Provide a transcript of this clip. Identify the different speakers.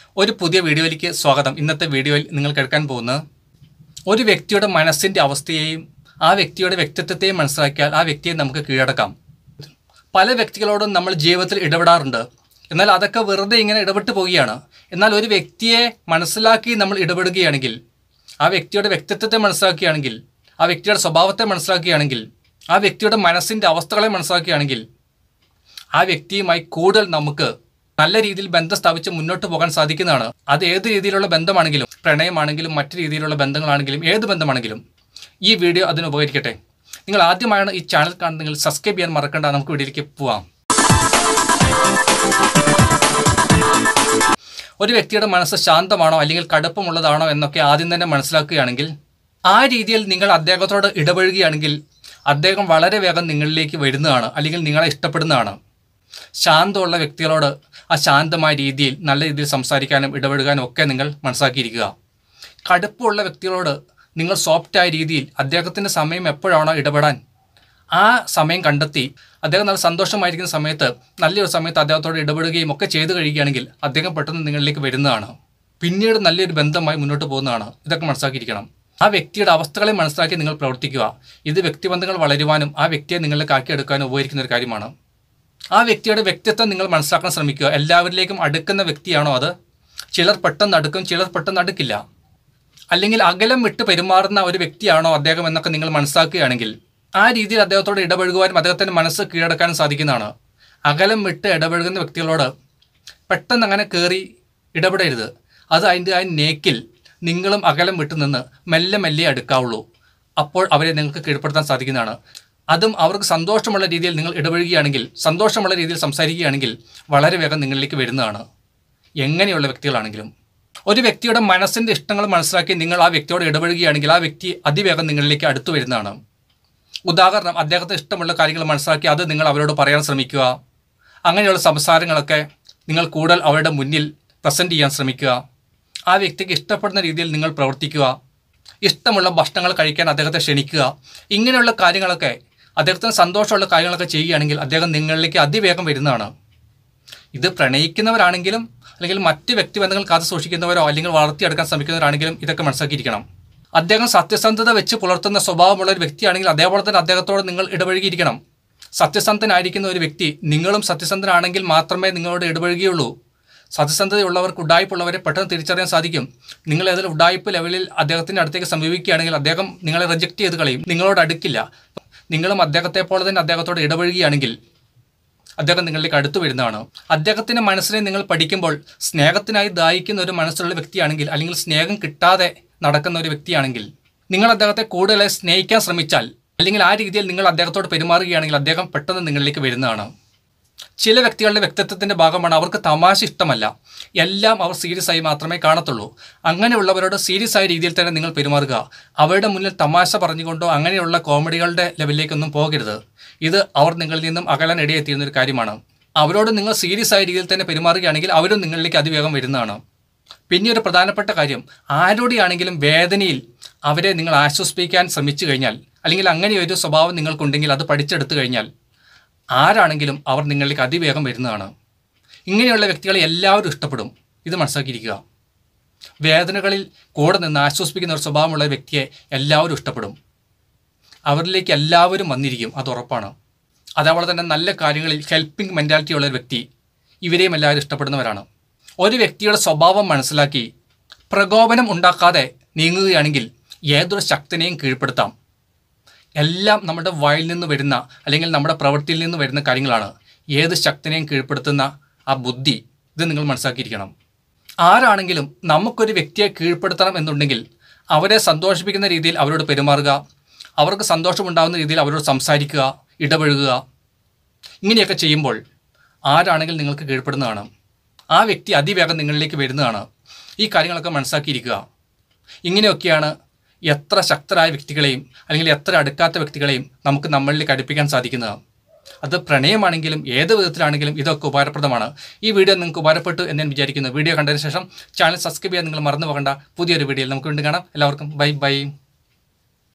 Speaker 1: ഒരു പുതിയ വീഡിയോയിലേക്ക് സ്വാഗതം ഇന്നത്തെ വീഡിയോയിൽ നിങ്ങൾ കേൾക്കാൻ പോകുന്നത് ഒരു വ്യക്തിയുടെ മനസ്സിൻ്റെ അവസ്ഥയെയും ആ വ്യക്തിയുടെ വ്യക്തിത്വത്തെയും മനസ്സിലാക്കിയാൽ ആ വ്യക്തിയെ നമുക്ക് കീഴടക്കാം പല വ്യക്തികളോടും നമ്മൾ ജീവിതത്തിൽ ഇടപെടാറുണ്ട് എന്നാൽ അതൊക്കെ വെറുതെ ഇങ്ങനെ ഇടപെട്ട് പോവുകയാണ് എന്നാൽ ഒരു വ്യക്തിയെ മനസ്സിലാക്കി നമ്മൾ ഇടപെടുകയാണെങ്കിൽ ആ വ്യക്തിയുടെ വ്യക്തിത്വത്തെ മനസ്സിലാക്കുകയാണെങ്കിൽ ആ വ്യക്തിയുടെ സ്വഭാവത്തെ മനസ്സിലാക്കുകയാണെങ്കിൽ ആ വ്യക്തിയുടെ മനസ്സിൻ്റെ അവസ്ഥകളെ മനസ്സിലാക്കുകയാണെങ്കിൽ ആ വ്യക്തിയുമായി കൂടുതൽ നമുക്ക് നല്ല രീതിയിൽ ബന്ധം സ്ഥാപിച്ച് മുന്നോട്ട് പോകാൻ സാധിക്കുന്നതാണ് അത് ഏത് രീതിയിലുള്ള ബന്ധമാണെങ്കിലും പ്രണയമാണെങ്കിലും മറ്റു രീതിയിലുള്ള ബന്ധങ്ങളാണെങ്കിലും ഏത് ബന്ധമാണെങ്കിലും ഈ വീഡിയോ അതിന് ഉപകരിക്കട്ടെ നിങ്ങൾ ആദ്യമായാണ് ഈ ചാനൽ കാണുന്നതെങ്കിൽ സബ്സ്ക്രൈബ് ചെയ്യാൻ മറക്കണ്ട നമുക്ക് വീഡിയോയിലേക്ക് പോവാം ഒരു വ്യക്തിയുടെ മനസ്സ് ശാന്തമാണോ അല്ലെങ്കിൽ കടുപ്പമുള്ളതാണോ എന്നൊക്കെ ആദ്യം തന്നെ മനസ്സിലാക്കുകയാണെങ്കിൽ ആ രീതിയിൽ നിങ്ങൾ അദ്ദേഹത്തോട് ഇടപഴകുകയാണെങ്കിൽ അദ്ദേഹം വളരെ വേഗം നിങ്ങളിലേക്ക് വരുന്നതാണ് അല്ലെങ്കിൽ നിങ്ങളെ ഇഷ്ടപ്പെടുന്നതാണ് ശാന്തമുള്ള വ്യക്തികളോട് ആ ശാന്തമായ രീതിയിൽ നല്ല രീതിയിൽ സംസാരിക്കാനും ഇടപെടുകാനും ഒക്കെ നിങ്ങൾ മനസ്സിലാക്കിയിരിക്കുക കടുപ്പമുള്ള വ്യക്തികളോട് നിങ്ങൾ സോഫ്റ്റായ രീതിയിൽ അദ്ദേഹത്തിൻ്റെ സമയം എപ്പോഴാണോ ഇടപെടാൻ ആ സമയം കണ്ടെത്തി അദ്ദേഹം നല്ല സന്തോഷമായിരിക്കുന്ന സമയത്ത് നല്ലൊരു സമയത്ത് അദ്ദേഹത്തോട് ഇടപെടുകയും ഒക്കെ ചെയ്തു കഴിയുകയാണെങ്കിൽ അദ്ദേഹം പെട്ടെന്ന് നിങ്ങളിലേക്ക് വരുന്നതാണ് പിന്നീട് നല്ലൊരു ബന്ധമായി മുന്നോട്ട് പോകുന്നതാണ് ഇതൊക്കെ മനസ്സിലാക്കിയിരിക്കണം ആ വ്യക്തിയുടെ അവസ്ഥകളെ മനസ്സിലാക്കി നിങ്ങൾ പ്രവർത്തിക്കുക ഇത് വ്യക്തിബന്ധങ്ങൾ വളരുവാനും ആ വ്യക്തിയെ നിങ്ങളിലേക്ക് ആക്കിയെടുക്കാനും ഉപകരിക്കുന്ന ഒരു കാര്യമാണ് ആ വ്യക്തിയുടെ വ്യക്തിത്വം നിങ്ങൾ മനസ്സിലാക്കാൻ ശ്രമിക്കുക എല്ലാവരിലേക്കും അടുക്കുന്ന വ്യക്തിയാണോ അത് ചിലർ പെട്ടെന്ന് അടുക്കും ചിലർ പെട്ടെന്ന് അടുക്കില്ല അല്ലെങ്കിൽ അകലം വിട്ട് പെരുമാറുന്ന ഒരു വ്യക്തിയാണോ അദ്ദേഹം എന്നൊക്കെ നിങ്ങൾ മനസ്സിലാക്കുകയാണെങ്കിൽ ആ രീതിയിൽ അദ്ദേഹത്തോട് ഇടപഴകുവാനും അദ്ദേഹത്തിൻ്റെ മനസ്സ് കീഴടക്കാനും സാധിക്കുന്നതാണ് അകലം വിട്ട് ഇടപഴകുന്ന വ്യക്തികളോട് പെട്ടെന്ന് അങ്ങനെ കയറി ഇടപെടരുത് അത് അതിൻ്റെ ആ നേക്കിൽ നിങ്ങളും അകലം വിട്ട് നിന്ന് മെല്ലെ മെല്ലെ അടുക്കാവുള്ളൂ അപ്പോൾ അവരെ നിങ്ങൾക്ക് കീഴ്പ്പെടുത്താൻ സാധിക്കുന്നതാണ് അതും അവർക്ക് സന്തോഷമുള്ള രീതിയിൽ നിങ്ങൾ ഇടപഴകുകയാണെങ്കിൽ സന്തോഷമുള്ള രീതിയിൽ സംസാരിക്കുകയാണെങ്കിൽ വളരെ വേഗം നിങ്ങളിലേക്ക് വരുന്നതാണ് എങ്ങനെയുള്ള വ്യക്തികളാണെങ്കിലും ഒരു വ്യക്തിയുടെ മനസ്സിൻ്റെ ഇഷ്ടങ്ങൾ മനസ്സിലാക്കി നിങ്ങൾ ആ വ്യക്തിയോട് ഇടപഴകുകയാണെങ്കിൽ ആ വ്യക്തി അതിവേഗം നിങ്ങളിലേക്ക് അടുത്തു വരുന്നതാണ് ഉദാഹരണം അദ്ദേഹത്തിന് ഇഷ്ടമുള്ള കാര്യങ്ങൾ മനസ്സിലാക്കി അത് നിങ്ങൾ അവരോട് പറയാൻ ശ്രമിക്കുക അങ്ങനെയുള്ള സംസാരങ്ങളൊക്കെ നിങ്ങൾ കൂടുതൽ അവരുടെ മുന്നിൽ പ്രസൻറ്റ് ചെയ്യാൻ ശ്രമിക്കുക ആ വ്യക്തിക്ക് ഇഷ്ടപ്പെടുന്ന രീതിയിൽ നിങ്ങൾ പ്രവർത്തിക്കുക ഇഷ്ടമുള്ള ഭക്ഷണങ്ങൾ കഴിക്കാൻ അദ്ദേഹത്തെ ക്ഷണിക്കുക ഇങ്ങനെയുള്ള കാര്യങ്ങളൊക്കെ അദ്ദേഹത്തിന് സന്തോഷമുള്ള കാര്യങ്ങളൊക്കെ ചെയ്യുകയാണെങ്കിൽ അദ്ദേഹം നിങ്ങളിലേക്ക് അതിവേഗം വരുന്നതാണ് ഇത് പ്രണയിക്കുന്നവരാണെങ്കിലും അല്ലെങ്കിൽ മറ്റ് വ്യക്തിബന്ധങ്ങൾ കാത്തു സൂക്ഷിക്കുന്നവരോ അല്ലെങ്കിൽ വളർത്തിയെടുക്കാൻ ശ്രമിക്കുന്നവരാണെങ്കിലും ഇതൊക്കെ മനസ്സിലാക്കിയിരിക്കണം അദ്ദേഹം സത്യസന്ധത വെച്ച് പുലർത്തുന്ന സ്വഭാവമുള്ള ഒരു വ്യക്തിയാണെങ്കിൽ അതേപോലെ തന്നെ അദ്ദേഹത്തോട് നിങ്ങൾ ഇടപഴകിയിരിക്കണം സത്യസന്ധനായിരിക്കുന്ന ഒരു വ്യക്തി നിങ്ങളും സത്യസന്ധനാണെങ്കിൽ മാത്രമേ നിങ്ങളോട് ഇടപഴകുകയുള്ളൂ സത്യസന്ധതയുള്ളവർക്ക് ഉഡായ്പുള്ളവരെ പെട്ടെന്ന് തിരിച്ചറിയാൻ സാധിക്കും നിങ്ങൾ ഏതൊരു ഉഡായ്പ് ലെവലിൽ അദ്ദേഹത്തിൻ്റെ അടുത്തേക്ക് സമീപിക്കുകയാണെങ്കിൽ അദ്ദേഹം നിങ്ങളെ റിജക്റ്റ് ചെയ്ത് കളയും നിങ്ങളോട് അടുക്കില്ല നിങ്ങളും അദ്ദേഹത്തെ പോലെ തന്നെ അദ്ദേഹത്തോട് ഇടപഴകുകയാണെങ്കിൽ അദ്ദേഹം നിങ്ങളിലേക്ക് അടുത്തു വരുന്നതാണ് അദ്ദേഹത്തിൻ്റെ മനസ്സിനെ നിങ്ങൾ പഠിക്കുമ്പോൾ സ്നേഹത്തിനായി ദാഹിക്കുന്ന ഒരു മനസ്സുള്ള വ്യക്തിയാണെങ്കിൽ അല്ലെങ്കിൽ സ്നേഹം കിട്ടാതെ നടക്കുന്ന ഒരു വ്യക്തിയാണെങ്കിൽ നിങ്ങൾ അദ്ദേഹത്തെ കൂടുതലായി സ്നേഹിക്കാൻ ശ്രമിച്ചാൽ അല്ലെങ്കിൽ ആ രീതിയിൽ നിങ്ങൾ അദ്ദേഹത്തോട് പെരുമാറുകയാണെങ്കിൽ അദ്ദേഹം പെട്ടെന്ന് നിങ്ങളിലേക്ക് വരുന്നതാണ് ചില വ്യക്തികളുടെ വ്യക്തിത്വത്തിൻ്റെ ഭാഗമാണ് അവർക്ക് തമാശ ഇഷ്ടമല്ല എല്ലാം അവർ സീരിയസ് ആയി മാത്രമേ കാണത്തുള്ളൂ അങ്ങനെയുള്ളവരോട് സീരിയസ് ആയ രീതിയിൽ തന്നെ നിങ്ങൾ പെരുമാറുക അവരുടെ മുന്നിൽ തമാശ പറഞ്ഞുകൊണ്ടോ അങ്ങനെയുള്ള കോമഡികളുടെ ലെവലിലേക്കൊന്നും പോകരുത് ഇത് അവർ നിങ്ങളിൽ നിന്നും അകലാൻ ഇടയെത്തിയിരുന്ന ഒരു കാര്യമാണ് അവരോട് നിങ്ങൾ സീരിയസ് ആയ രീതിയിൽ തന്നെ പെരുമാറുകയാണെങ്കിൽ അവരും നിങ്ങളിലേക്ക് അതിവേഗം വരുന്നതാണ് പിന്നെ ഒരു പ്രധാനപ്പെട്ട കാര്യം ആരോടെയാണെങ്കിലും വേദനയിൽ അവരെ നിങ്ങൾ ആശ്വസിപ്പിക്കാൻ ശ്രമിച്ചു കഴിഞ്ഞാൽ അല്ലെങ്കിൽ അങ്ങനെ ഒരു സ്വഭാവം നിങ്ങൾക്കുണ്ടെങ്കിൽ അത് പഠിച്ചെടുത്തു കഴിഞ്ഞാൽ ആരാണെങ്കിലും അവർ നിങ്ങളിലേക്ക് അതിവേഗം വരുന്നതാണ് ഇങ്ങനെയുള്ള വ്യക്തികളെ എല്ലാവരും ഇഷ്ടപ്പെടും ഇത് മനസ്സിലാക്കിയിരിക്കുക വേദനകളിൽ കൂടെ നിന്ന് ആശ്വസിപ്പിക്കുന്ന ഒരു സ്വഭാവമുള്ള വ്യക്തിയെ എല്ലാവരും ഇഷ്ടപ്പെടും അവരിലേക്ക് എല്ലാവരും വന്നിരിക്കും അത് ഉറപ്പാണ് അതേപോലെ തന്നെ നല്ല കാര്യങ്ങളിൽ ഹെൽപ്പിംഗ് മെൻറ്റാലിറ്റി ഉള്ള ഒരു വ്യക്തി ഇവരെയും എല്ലാവരും ഇഷ്ടപ്പെടുന്നവരാണ് ഒരു വ്യക്തിയുടെ സ്വഭാവം മനസ്സിലാക്കി പ്രകോപനം ഉണ്ടാക്കാതെ നീങ്ങുകയാണെങ്കിൽ ഏതൊരു ശക്തിനെയും കീഴ്പ്പെടുത്താം എല്ലാം നമ്മുടെ വായിൽ നിന്ന് വരുന്ന അല്ലെങ്കിൽ നമ്മുടെ പ്രവൃത്തിയിൽ നിന്ന് വരുന്ന കാര്യങ്ങളാണ് ഏത് ശക്തിനെയും കീഴ്പ്പെടുത്തുന്ന ആ ബുദ്ധി ഇത് നിങ്ങൾ മനസ്സിലാക്കിയിരിക്കണം ആരാണെങ്കിലും നമുക്കൊരു വ്യക്തിയെ കീഴ്പ്പെടുത്തണം എന്നുണ്ടെങ്കിൽ അവരെ സന്തോഷിപ്പിക്കുന്ന രീതിയിൽ അവരോട് പെരുമാറുക അവർക്ക് സന്തോഷമുണ്ടാകുന്ന രീതിയിൽ അവരോട് സംസാരിക്കുക ഇടപഴകുക ഇങ്ങനെയൊക്കെ ചെയ്യുമ്പോൾ ആരാണെങ്കിലും നിങ്ങൾക്ക് കീഴ്പ്പെടുന്നതാണ് ആ വ്യക്തി അതിവേഗം നിങ്ങളിലേക്ക് വരുന്നതാണ് ഈ കാര്യങ്ങളൊക്കെ മനസ്സിലാക്കിയിരിക്കുക ഇങ്ങനെയൊക്കെയാണ് എത്ര ശക്തരായ വ്യക്തികളെയും അല്ലെങ്കിൽ എത്ര അടുക്കാത്ത വ്യക്തികളെയും നമുക്ക് നമ്മളിലേക്ക് അടുപ്പിക്കാൻ സാധിക്കുന്നത് അത് പ്രണയമാണെങ്കിലും ഏത് വിധത്തിലാണെങ്കിലും ഇതൊക്കെ ഉപകാരപ്രദമാണ് ഈ വീഡിയോ നിങ്ങൾക്ക് ഉപകാരപ്പെട്ടു എന്ന് ഞാൻ വിചാരിക്കുന്നു വീഡിയോ കണ്ടതിന് ശേഷം ചാനൽ സബ്സ്ക്രൈബ് ചെയ്യാൻ നിങ്ങൾ മറന്നു പോകേണ്ട പുതിയൊരു വീഡിയോയിൽ നമുക്ക് വീണ്ടും കാണാം എല്ലാവർക്കും ബൈ ബൈ